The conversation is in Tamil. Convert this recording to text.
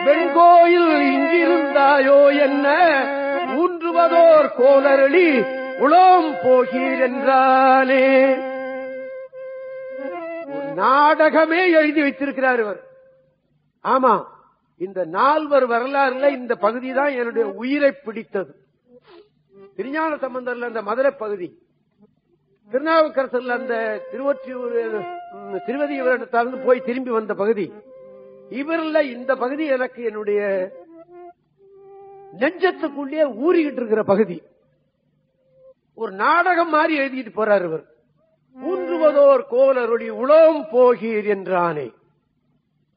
வெண்கோயில் இங்கிருந்தாயோ என்ன ஊன்றுவதோர் கோலரளி உளோம் போகீர் என்றானே ஒரு நாடகமே எழுதி வைத்திருக்கிறார் இவர் ஆமா இந்த நால்வர் வரலாறுல இந்த பகுதி தான் என்னுடைய உயிரை பிடித்தது திருஞான சம்பந்தர்ல அந்த மதுரை பகுதி திருநாவுக்கரசர்ல அந்த திருவொற்றியூர் ம், திருவதி இவரிடத்தாலிருந்து போய் திரும்பி வந்த பகுதி இவர்ல இந்த பகுதி எனக்கு என்னுடைய நெஞ்சத்துக்குள்ளே ஊறிக்கிட்டு இருக்கிற பகுதி ஒரு நாடகம் மாதிரி எழுதிட்டு போறார் இவர் ஊன்றுவதோர் கோலருடைய உளம் போகீர் என்றானே